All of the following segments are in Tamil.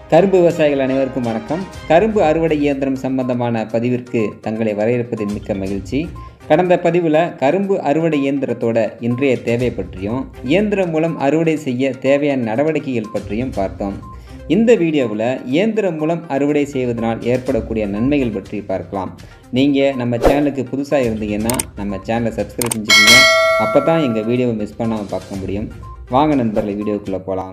கரும்பு விவசாயிகள் அனைவருக்கும் வணக்கம் கரும்பு அறுவடை இயந்திரம் சம்பந்தமான பதிவிற்கு தங்களை வரவேற்பதில் மிக்க மகிழ்ச்சி கடந்த பதிவில் கரும்பு அறுவடை இயந்திரத்தோட இன்றைய தேவை பற்றியும் இயந்திரம் மூலம் அறுவடை செய்ய தேவையான நடவடிக்கைகள் பற்றியும் பார்த்தோம் இந்த வீடியோவில் இயந்திரம் மூலம் அறுவடை செய்வதனால் ஏற்படக்கூடிய நன்மைகள் பற்றி பார்க்கலாம் நீங்கள் நம்ம சேனலுக்கு புதுசாக இருந்தீங்கன்னா நம்ம சேனலை சப்ஸ்கிரைப் செஞ்சுக்கோங்க அப்போ தான் எங்கள் வீடியோவை மிஸ் பண்ணாமல் பார்க்க முடியும் வாங்க நண்பர்களை வீடியோக்குள்ளே போகலாம்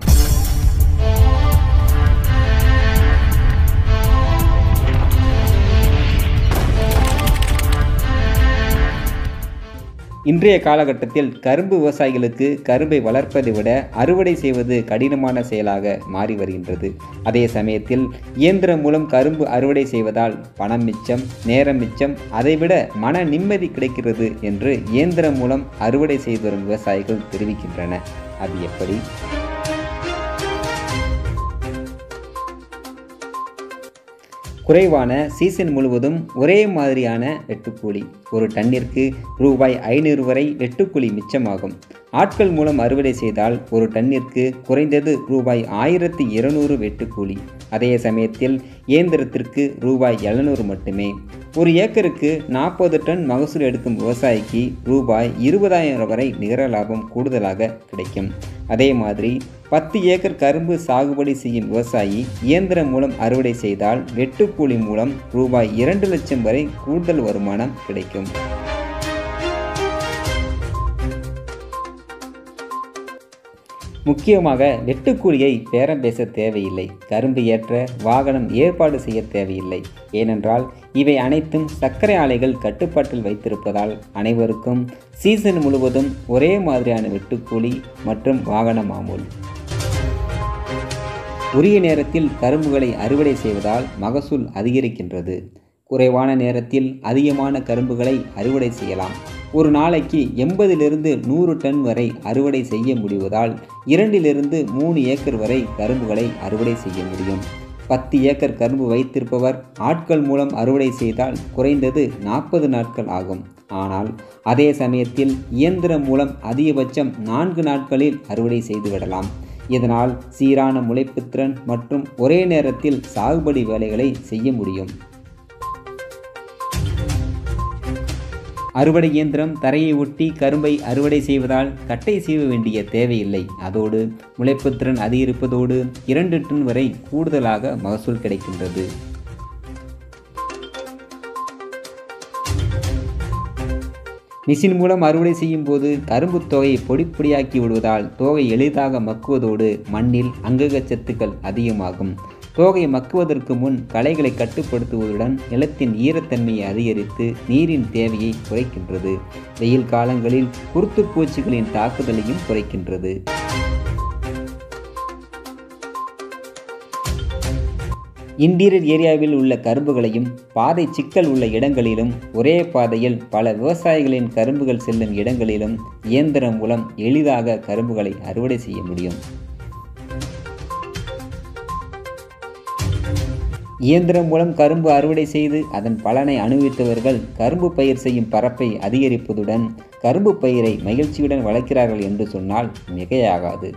இன்றைய காலகட்டத்தில் கரும்பு விவசாயிகளுக்கு கரும்பை வளர்ப்பதை விட அறுவடை செய்வது கடினமான செயலாக மாறி வருகின்றது அதே சமயத்தில் இயந்திரம் மூலம் கரும்பு அறுவடை செய்வதால் பணம் மிச்சம் நேரம் மிச்சம் அதைவிட மன நிம்மதி கிடைக்கிறது என்று இயந்திரம் மூலம் அறுவடை செய்து வரும் விவசாயிகள் தெரிவிக்கின்றன அது எப்படி குறைவான சீசன் முழுவதும் ஒரே மாதிரியான வெட்டுக்கூலி ஒரு டன்னிற்கு ரூபாய் ஐநூறு வரை வெட்டுக்கூலி மிச்சமாகும் ஆட்கள் மூலம் அறுவடை செய்தால் ஒரு டன்னிற்கு குறைந்தது ரூபாய் ஆயிரத்தி இருநூறு வெட்டுக்கூலி அதே சமயத்தில் இயந்திரத்திற்கு ரூபாய் எழுநூறு மட்டுமே ஒரு ஏக்கருக்கு நாற்பது டன் மகசூல் எடுக்கும் விவசாயிக்கு ரூபாய் இருபதாயிரம் வரை நிகர லாபம் கூடுதலாக கிடைக்கும் அதே மாதிரி பத்து ஏக்கர் கரும்பு சாகுபடி செய்யும் விவசாயி இயந்திரம் மூலம் அறுவடை செய்தால் வெட்டுக்கூலி மூலம் ரூபாய் இரண்டு லட்சம் வரை கூடுதல் வருமானம் கிடைக்கும் முக்கியமாக வெட்டுக்கூலியை பேரம் பேச தேவையில்லை கரும்பு ஏற்ற வாகனம் ஏற்பாடு செய்ய தேவையில்லை ஏனென்றால் இவை அனைத்தும் சர்க்கரை ஆலைகள் கட்டுப்பாட்டில் வைத்திருப்பதால் அனைவருக்கும் சீசன் முழுவதும் ஒரே மாதிரியான வெட்டுக்கூலி மற்றும் வாகன மாமூல் உரிய நேரத்தில் கரும்புகளை அறுவடை செய்வதால் மகசூல் அதிகரிக்கின்றது குறைவான நேரத்தில் அதிகமான கரும்புகளை அறுவடை செய்யலாம் ஒரு நாளைக்கு எண்பதிலிருந்து நூறு டன் வரை அறுவடை செய்ய முடிவதால் இரண்டிலிருந்து மூணு ஏக்கர் வரை கரும்புகளை அறுவடை செய்ய முடியும் பத்து ஏக்கர் கரும்பு வைத்திருப்பவர் ஆட்கள் மூலம் அறுவடை செய்தால் குறைந்தது நாற்பது நாட்கள் ஆகும் ஆனால் அதே சமயத்தில் இயந்திரம் மூலம் அதிகபட்சம் நான்கு நாட்களில் அறுவடை செய்துவிடலாம் இதனால் சீரான முளைப்புத்திறன் மற்றும் ஒரே நேரத்தில் சாகுபடி வேலைகளை செய்ய முடியும் அறுவடை இயந்திரம் தரையை ஒட்டி கரும்பை அறுவடை செய்வதால் கட்டை சீவ வேண்டிய தேவையில்லை அதோடு முளைப்புத்திறன் அதிகரிப்பதோடு இரண்டு டன் வரை கூடுதலாக மகசூல் கிடைக்கின்றது மிஷின் மூலம் அறுவடை செய்யும் போது கரும்பு தொகையை பொடி பொடியாக்கி விடுவதால் தோகை எளிதாக மக்குவதோடு மண்ணில் அங்கக சத்துக்கள் அதிகமாகும் தோகை மக்குவதற்கு முன் களைகளை கட்டுப்படுத்துவதுடன் நிலத்தின் ஈரத்தன்மையை அதிகரித்து நீரின் தேவையை குறைக்கின்றது வெயில் காலங்களில் குருத்துப்பூச்சிகளின் தாக்குதலையும் குறைக்கின்றது இன்டீரியர் ஏரியாவில் உள்ள கரும்புகளையும் பாதை சிக்கல் உள்ள இடங்களிலும் ஒரே பாதையில் பல விவசாயிகளின் கரும்புகள் செல்லும் இடங்களிலும் இயந்திரம் மூலம் எளிதாக கரும்புகளை அறுவடை செய்ய முடியும் இயந்திரம் மூலம் கரும்பு அறுவடை செய்து அதன் பலனை அனுபவித்தவர்கள் கரும்பு பயிர் செய்யும் பரப்பை அதிகரிப்பதுடன் கரும்பு பயிரை மகிழ்ச்சியுடன் வளர்க்கிறார்கள் என்று சொன்னால் மிகையாகாது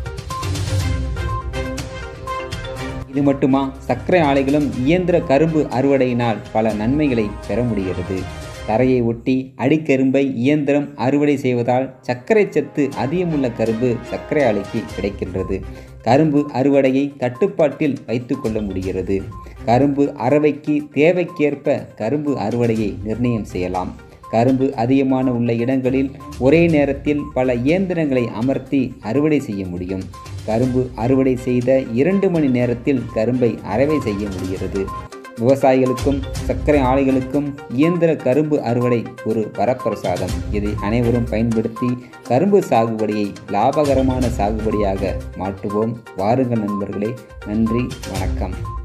இது மட்டுமா சர்க்கரை ஆலைகளும் இயந்திர கரும்பு அறுவடையினால் பல நன்மைகளை பெற முடிகிறது தரையை ஒட்டி அடிக்கரும்பை இயந்திரம் அறுவடை செய்வதால் சர்க்கரை சத்து அதிகமுள்ள கரும்பு சர்க்கரை ஆலைக்கு கிடைக்கின்றது கரும்பு அறுவடையை கட்டுப்பாட்டில் வைத்து கொள்ள முடிகிறது கரும்பு அறவைக்கு தேவைக்கேற்ப கரும்பு அறுவடையை நிர்ணயம் செய்யலாம் கரும்பு அதிகமான உள்ள இடங்களில் ஒரே நேரத்தில் பல இயந்திரங்களை அமர்த்தி அறுவடை செய்ய முடியும் கரும்பு அறுவடை செய்த இரண்டு மணி நேரத்தில் கரும்பை அறவை செய்ய முடிகிறது விவசாயிகளுக்கும் சர்க்கரை ஆலைகளுக்கும் இயந்திர கரும்பு அறுவடை ஒரு வரப்பிரசாதம் இதை அனைவரும் பயன்படுத்தி கரும்பு சாகுபடியை லாபகரமான சாகுபடியாக மாற்றுவோம் வாருங்கள் நண்பர்களே நன்றி வணக்கம்